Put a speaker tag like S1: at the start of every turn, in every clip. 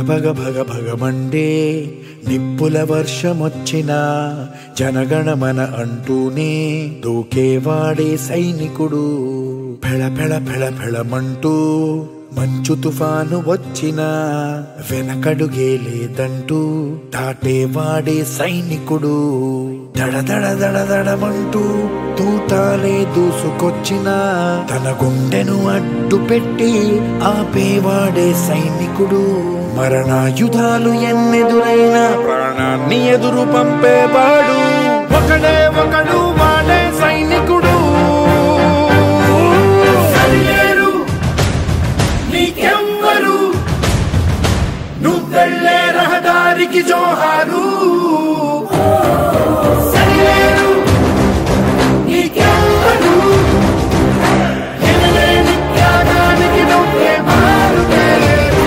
S1: భగ భగ భగమండే నిప్పుల వర్షమొచ్చినా జనగణమన అంటూనే దూకేవాడే సైనికుడు పెళ పెళ పెళ పెళమంటూ మంచు తుఫాను వచ్చినా వెనకడుగే లేదంటూ దాటేవాడే సైనికుడు దడ దడ దడ దడమంటూ తూటాలే దూసుకొచ్చినా తన గుండెను అడ్డు పెట్టి ఆపేవాడే సైనికుడు మరణాయుధాలు ఎన్నెదురైనా ప్రాణాన్ని ఎదురు పంపేవాడు ఒకడే ఒకడు వాడే సైనికుడు
S2: సరిలేరు నీకెవ్వరు నువ్వెళ్ళే రహదారికి జోహారు సరిలేరు నీకెవ్వరు ఎనలేని త్యాగానికి నువ్వే మారుతేరు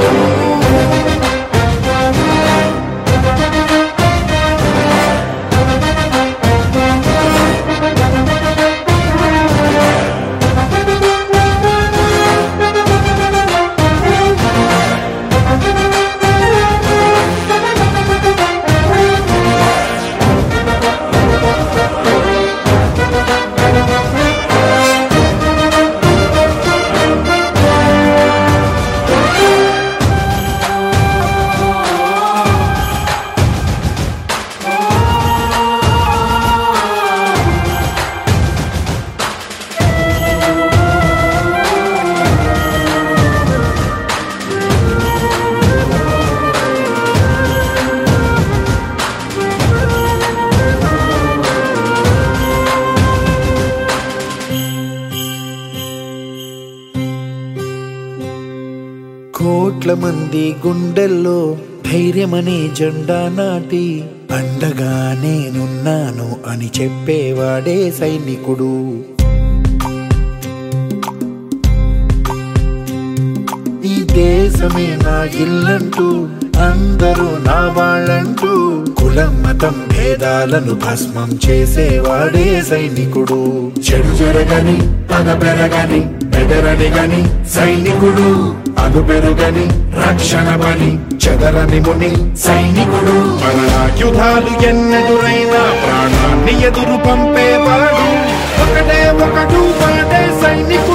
S1: కోట్ల మంది గుండెల్లో ధైర్యమనే జెండా నాటి అండగా నేనున్నాను అని చెప్పేవాడే సైనికుడు ఈ దేశమే నా ఇల్లంటూ అందరూ నా వాళ్ళంటూ కులం మతం భేదాలను భస్మం చేసేవాడే సైనికుడు చెడు జరగని పగ పెరగని బెదరని గని సైనికుడు అగు పెరుగని రక్షణ బని చెదరని ముని సైనికుడు మరణాయుధాలు ఎన్నెదురైనా ప్రాణాన్ని ఎదురు పంపేవాడు ఒకటే ఒకడు వాడే సైనికుడు